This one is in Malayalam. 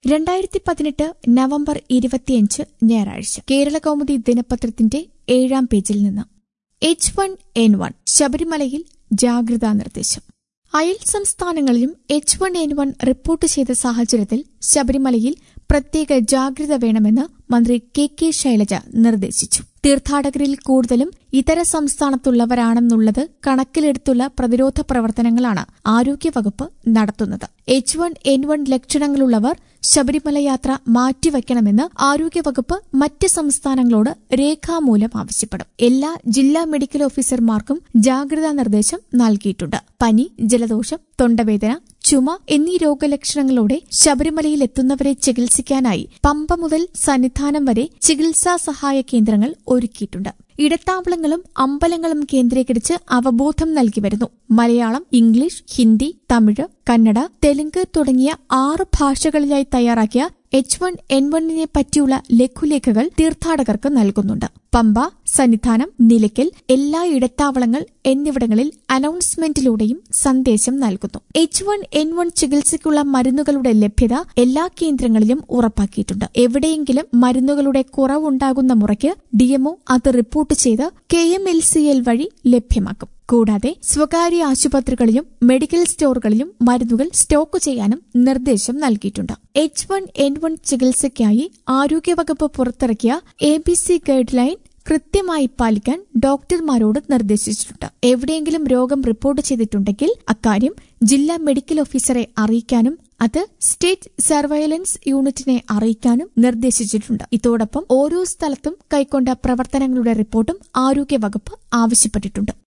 രണ്ടായിരത്തി പതിനെട്ട് നവംബർ ഇരുപത്തിയഞ്ച് ഞായറാഴ്ച കേരള കൗമുദി ദിനപത്രത്തിന്റെ ഏഴാം പേജിൽ നിന്ന് എച്ച് വൺ എൻ വൺ ശബരിമലയിൽ ജാഗ്രതാ നിർദ്ദേശം അയൽ സംസ്ഥാനങ്ങളിലും H one N one report ചെയ്ത സാഹചര്യത്തിൽ ശബരിമലയിൽ പ്രത്യേക ജാഗ്രത വേണമെന്ന് മന്ത്രി കെ കെ ശൈലജ നിർദ്ദേശിച്ചു തീർത്ഥാടകരിൽ കൂടുതലും ഇതര സംസ്ഥാനത്തുള്ളവരാണെന്നുള്ളത് കണക്കിലെടുത്തുള്ള പ്രതിരോധ പ്രവർത്തനങ്ങളാണ് ആരോഗ്യവകുപ്പ് നടത്തുന്നത് എച്ച് വൺ എൻ വൺ ലക്ഷണങ്ങളുള്ളവർ ശബരിമല യാത്ര മാറ്റിവെക്കണമെന്ന് ആരോഗ്യവകുപ്പ് മറ്റ് സംസ്ഥാനങ്ങളോട് രേഖാമൂലം ആവശ്യപ്പെടും എല്ലാ ജില്ലാ മെഡിക്കൽ ഓഫീസർമാർക്കും ജാഗ്രതാ നിർദ്ദേശം നൽകിയിട്ടുണ്ട് പനി ജലദോഷം തൊണ്ടവേദന ചുമ എന്നീ രോഗലക്ഷണങ്ങളോടെ ശബരിമലയിൽ എത്തുന്നവരെ ചികിത്സിക്കാനായി പമ്പ മുതൽ സന്നിധാനം വരെ ചികിത്സാ സഹായ കേന്ദ്രങ്ങൾ ഒരുക്കിയിട്ടുണ്ട് ഇടത്താവളങ്ങളും അമ്പലങ്ങളും കേന്ദ്രീകരിച്ച് അവബോധം നൽകി വരുന്നു മലയാളം ഇംഗ്ലീഷ് ഹിന്ദി തമിഴ് കന്നഡ തെലുങ്ക് തുടങ്ങിയ ആറ് ഭാഷകളിലായി തയ്യാറാക്കിയ എച്ച് വൺ എൻ വണ്ണിനെ പറ്റിയുള്ള ലഘുലേഖകൾ തീർത്ഥാടകർക്ക് നൽകുന്നുണ്ട് പമ്പ സന്നിധാനം നിലയ്ക്കൽ എല്ലാ ഇടത്താവളങ്ങൾ എന്നിവിടങ്ങളിൽ അനൌൺസ്മെന്റിലൂടെയും സന്ദേശം നൽകുന്നു എച്ച് വൺ എൻ വൺ ചികിത്സയ്ക്കുള്ള മരുന്നുകളുടെ ലഭ്യത എല്ലാ കേന്ദ്രങ്ങളിലും ഉറപ്പാക്കിയിട്ടുണ്ട് എവിടെയെങ്കിലും മരുന്നുകളുടെ കുറവുണ്ടാകുന്ന മുറയ്ക്ക് ഡിഎംഒ അത് റിപ്പോർട്ട് ചെയ്ത് K M L C L വഴി ലഭ്യമാക്കും കൂടാതെ സ്വകാര്യ ആശുപത്രികളിലും മെഡിക്കൽ സ്റ്റോറുകളിലും മരുന്നുകൾ സ്റ്റോക്ക് ചെയ്യാനും നിർദ്ദേശം നൽകിയിട്ടുണ്ട് എച്ച് വൺ എൻ വൺ ചികിത്സയ്ക്കായി ആരോഗ്യവകുപ്പ് പുറത്തിറക്കിയ A B C guideline കൃത്യമായി പാലിക്കാൻ ഡോക്ടർമാരോട് നിർദ്ദേശിച്ചിട്ടുണ്ട് എവിടെയെങ്കിലും രോഗം റിപ്പോർട്ട് ചെയ്തിട്ടുണ്ടെങ്കിൽ അക്കാര്യം ജില്ലാ മെഡിക്കൽ ഓഫീസറെ അറിയിക്കാനും അത് സ്റ്റേറ്റ് സർവൈലൻസ് യൂണിറ്റിനെ അറിയിക്കാനും നിർദ്ദേശിച്ചിട്ടുണ്ട് ഇതോടൊപ്പം ഓരോ സ്ഥലത്തും കൈക്കൊണ്ട പ്രവർത്തനങ്ങളുടെ റിപ്പോർട്ടും ആരോഗ്യവകുപ്പ് ആവശ്യപ്പെട്ടിട്ടുണ്ട്